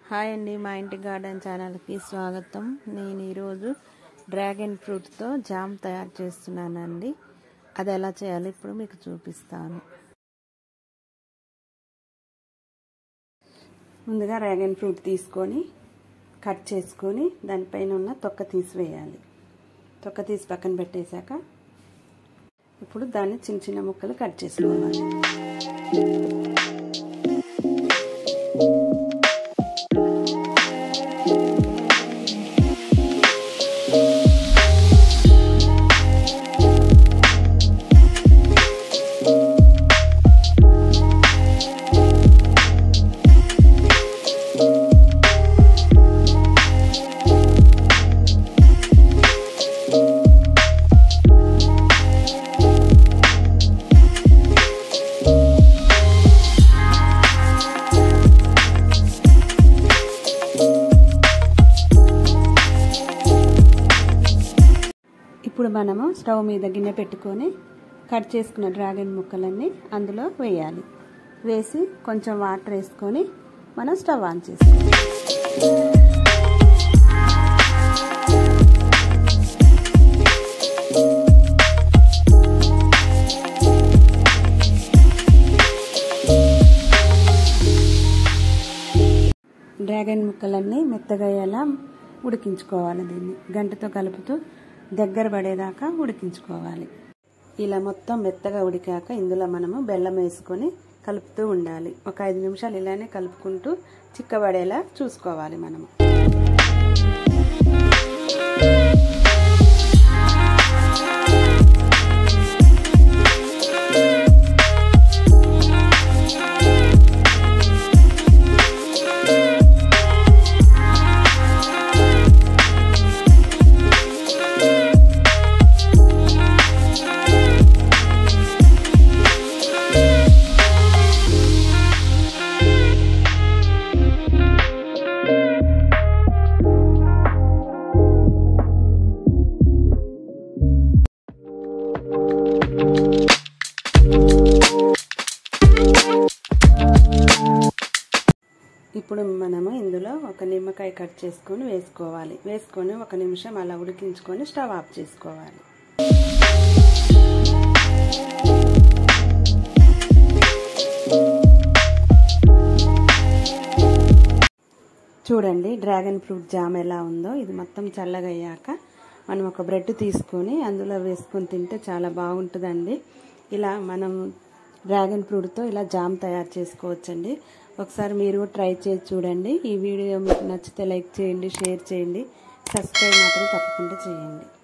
hi అండి మా ఇంటి గార్డెన్ ఛానల్కి స్వాగతం నేను ఈరోజు డ్రాగన్ ఫ్రూట్తో జామ్ తయారు చేస్తున్నానండి అది ఎలా చేయాలో ఇప్పుడు మీకు చూపిస్తాను ముందుగా డ్రాగన్ ఫ్రూట్ తీసుకొని కట్ చేసుకొని దానిపైన ఉన్న తొక్క తీసివేయాలి తొక్క తీసి పక్కన పెట్టేశాక ఇప్పుడు దాన్ని చిన్న చిన్న ముక్కలు కట్ చేసుకోవాలి ఇప్పుడు మనము స్టవ్ మీద గిన్నె పెట్టుకొని కట్ చేసుకున్న డ్రాగన్ ముక్కలన్నీ అందులో వేయాలి వేసి కొంచెం వాటర్ వేసుకొని మనం స్టవ్ ఆన్ చేసుకోవాలి డ్రాగన్ ముక్కలన్నీ మెత్తగా అయ్యేలా ఉడికించుకోవాలి దీన్ని గంటతో కలుపుతూ దగ్గర పడేదాకా ఉడికించుకోవాలి ఇలా మొత్తం మెత్తగా ఉడికాక ఇందులో మనము బెల్లం వేసుకొని కలుపుతూ ఉండాలి ఒక ఐదు నిమిషాలు ఇలానే కలుపుకుంటూ చిక్కబడేలా చూసుకోవాలి మనము ఇప్పుడు మనము ఇందులో ఒక నిమ్మకాయ కట్ చేసుకొని వేసుకోవాలి వేసుకొని ఒక నిమిషం అలా ఉడికించుకొని స్టవ్ ఆఫ్ చేసుకోవాలి చూడండి డ్రాగన్ ఫ్రూట్ జామ్ ఎలా ఉందో ఇది మొత్తం చల్లగా అయ్యాక మనం ఒక బ్రెడ్ తీసుకొని అందులో వేసుకొని తింటే చాలా బాగుంటుందండి ఇలా మనం డ్రాగన్ ఫ్రూట్తో ఇలా జామ్ తయారు చేసుకోవచ్చండి ఒకసారి మీరు ట్రై చేసి చూడండి ఈ వీడియో మీకు నచ్చితే లైక్ చేయండి షేర్ చేయండి సబ్స్క్రైబ్ మాత్రం తప్పకుండా చేయండి